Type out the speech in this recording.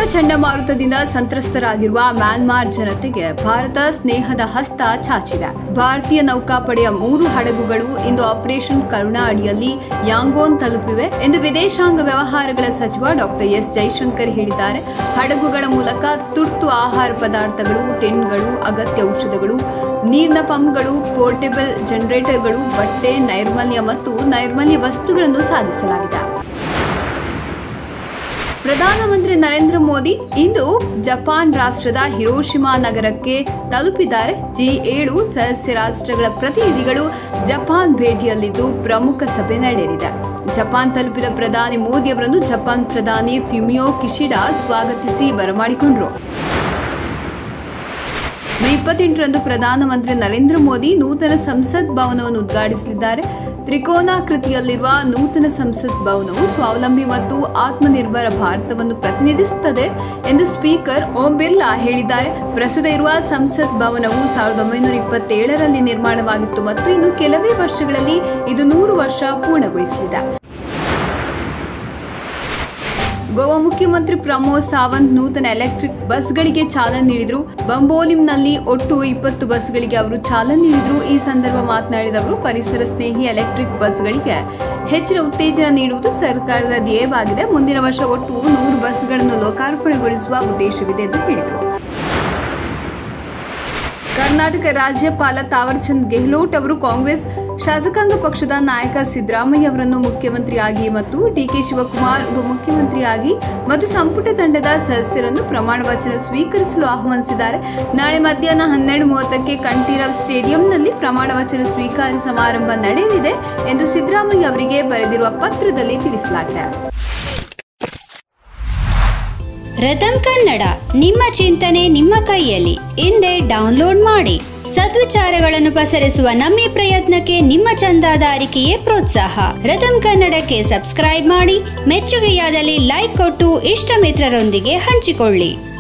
ಚಂಡಮಾರುತದಿಂದ ಸಂತ್ರಸ್ತರಾಗಿರುವ ಮ್ಯಾನ್ಮಾರ್ ಜನತೆಗೆ ಭಾರತ ಸ್ನೇಹದ ಹಸ್ತ ಚಾಚಿದೆ ಭಾರತೀಯ ನೌಕಾಪಡೆಯ ಮೂರು ಹಡಗುಗಳು ಇಂದು ಆಪರೇಷನ್ ಕರುಣಾ ಅಡಿಯಲ್ಲಿ ಯಾಂಗೋನ್ ತಲುಪಿವೆ ಎಂದು ವಿದೇಶಾಂಗ ವ್ಯವಹಾರಗಳ ಸಚಿವ ಡಾಕ್ಟರ್ ಎಸ್ ಜೈಶಂಕರ್ ಹೇಳಿದ್ದಾರೆ ಹಡಗುಗಳ ಮೂಲಕ ತುರ್ತು ಆಹಾರ ಪದಾರ್ಥಗಳು ಟೆನ್ಗಳು ಅಗತ್ಯ ಔಷಧಗಳು ನೀರಿನ ಪಂಪ್ಗಳು ಪೋರ್ಟೇಬಲ್ ಜನರೇಟರ್ಗಳು ಬಟ್ಟೆ ನೈರ್ಮಲ್ಯ ಮತ್ತು ನೈರ್ಮಲ್ಯ ವಸ್ತುಗಳನ್ನು ಸಾಗಿಸಲಾಗಿದೆ ಪ್ರಧಾನಮಂತ್ರಿ ನರೇಂದ್ರ ಮೋದಿ ಇಂದು ಜಪಾನ್ ರಾಷ್ಟ್ರದ ಹಿರೋಶಿಮಾ ನಗರಕ್ಕೆ ತಲುಪಿದ್ದಾರೆ ಜಿ ಏಳು ಸದಸ್ಯ ರಾಷ್ಟ್ರಗಳ ಪ್ರತಿನಿಧಿಗಳು ಜಪಾನ್ ಭೇಟಿಯಲ್ಲಿದ್ದು ಪ್ರಮುಖ ಸಭೆ ನಡೆಯಲಿದೆ ಜಪಾನ್ ತಲುಪಿದ ಪ್ರಧಾನಿ ಮೋದಿ ಅವರನ್ನು ಜಪಾನ್ ಪ್ರಧಾನಿ ಫ್ಯುಮಿಯೋ ಕಿಶಿಡಾ ಸ್ವಾಗತಿಸಿ ಬರಮಾಡಿಕೊಂಡರು ಮೇ ಇಪ್ಪತ್ತೆಂಟರಂದು ಪ್ರಧಾನಮಂತ್ರಿ ನರೇಂದ್ರ ಮೋದಿ ನೂತನ ಸಂಸತ್ ಭವನವನ್ನು ಉದ್ಘಾಟಿಸಲಿದ್ದಾರೆ ತ್ರಿಕೋನಾಕೃತಿಯಲ್ಲಿರುವ ನೂತನ ಸಂಸತ್ ಭವನವು ಸ್ವಾವಲಂಬಿ ಮತ್ತು ಆತ್ಮನಿರ್ಭರ ಭಾರತವನ್ನು ಪ್ರತಿನಿಧಿಸುತ್ತದೆ ಎಂದು ಸ್ಪೀಕರ್ ಓಂ ಬಿರ್ಲಾ ಹೇಳಿದ್ದಾರೆ ಪ್ರಸ್ತುತ ಇರುವ ಸಂಸತ್ ಭವನವು ಸಾವಿರದ ಒಂಬೈನೂರ ಇಪ್ಪತ್ತೇಳರಲ್ಲಿ ನಿರ್ಮಾಣವಾಗಿತ್ತು ಮತ್ತು ಇನ್ನು ಕೆಲವೇ ವರ್ಷಗಳಲ್ಲಿ ಇದು ನೂರು ವರ್ಷ ಪೂರ್ಣಗೊಳಿಸಲಿದೆ ಗೋವಾ ಮುಖ್ಯಮಂತ್ರಿ ಪ್ರಮೋದ್ ಸಾವಂತ್ ನೂತನ ಎಲೆಕ್ಟ್ರಿಕ್ ಬಸ್ಗಳಿಗೆ ಚಾಲನೆ ನೀಡಿದರು ಬಂಬೋಲಿಂನಲ್ಲಿ ಒಟ್ಟು ಇಪ್ಪತ್ತು ಬಸ್ಗಳಿಗೆ ಅವರು ಚಾಲನೆ ನೀಡಿದರು ಈ ಸಂದರ್ಭ ಮಾತನಾಡಿದ ಅವರು ಪರಿಸರ ಸ್ನೇಹಿ ಎಲೆಕ್ಟ್ರಿಕ್ ಬಸ್ಗಳಿಗೆ ಹೆಚ್ಚಿನ ಉತ್ತೇಜನ ನೀಡುವುದು ಸರ್ಕಾರದ ಧ್ಯೇಯವಾಗಿದೆ ಮುಂದಿನ ವರ್ಷ ಒಟ್ಟು ನೂರು ಬಸ್ಗಳನ್ನು ಲೋಕಾರ್ಪಣೆಗೊಳಿಸುವ ಉದ್ದೇಶವಿದೆ ಎಂದು ಹೇಳಿದರು ಕರ್ನಾಟಕ ರಾಜ್ಯಪಾಲ ತಾವರ್ಚಂದ್ ಗೆಹ್ಲೋಟ್ ಅವರು ಕಾಂಗ್ರೆಸ್ ಶಾಸಕಾಂಗ ಪಕ್ಷದ ನಾಯಕ ಸಿದ್ದರಾಮಯ್ಯ ಅವರನ್ನು ಮುಖ್ಯಮಂತ್ರಿಯಾಗಿ ಮತ್ತು ಡಿಕೆ ಶಿವಕುಮಾರ್ ಉಪಮುಖ್ಯಮಂತ್ರಿಯಾಗಿ ಮತ್ತು ಸಂಪುಟ ತಂಡದ ಸದಸ್ಯರನ್ನು ಪ್ರಮಾಣ ವಚನ ಸ್ವೀಕರಿಸಲು ಆಹ್ವಾನಿಸಿದ್ದಾರೆ ನಾಳೆ ಮಧ್ಯಾಹ್ನ ಹನ್ನೆರಡು ಮೂವತ್ತಕ್ಕೆ ಕಂಠೀರವ್ ಸ್ಟೇಡಿಯಂನಲ್ಲಿ ಪ್ರಮಾಣ ವಚನ ಸ್ವೀಕಾರ ಸಮಾರಂಭ ನಡೆಯಲಿದೆ ಎಂದು ಸಿದ್ದರಾಮಯ್ಯ ಅವರಿಗೆ ಬರೆದಿರುವ ಪತ್ರದಲ್ಲಿ ತಿಳಿಸಲಾಗಿದೆ ರಥಂ ಕನ್ನಡ ನಿಮ್ಮ ಚಿಂತನೆ ನಿಮ್ಮ ಕೈಯಲ್ಲಿ ಹಿಂದೆ ಡೌನ್ಲೋಡ್ ಮಾಡಿ ಸದ್ವಿಚಾರಗಳನ್ನು ಪಸರಿಸುವ ನಮ್ಮ ಈ ಪ್ರಯತ್ನಕ್ಕೆ ನಿಮ್ಮ ಚಂದಾದಾರಿಕೆಯೇ ಪ್ರೋತ್ಸಾಹ ರಥಂ ಕನ್ನಡಕ್ಕೆ ಸಬ್ಸ್ಕ್ರೈಬ್ ಮಾಡಿ ಮೆಚ್ಚುಗೆಯಾದಲ್ಲಿ ಲೈಕ್ ಕೊಟ್ಟು ಇಷ್ಟ ಮಿತ್ರರೊಂದಿಗೆ ಹಂಚಿಕೊಳ್ಳಿ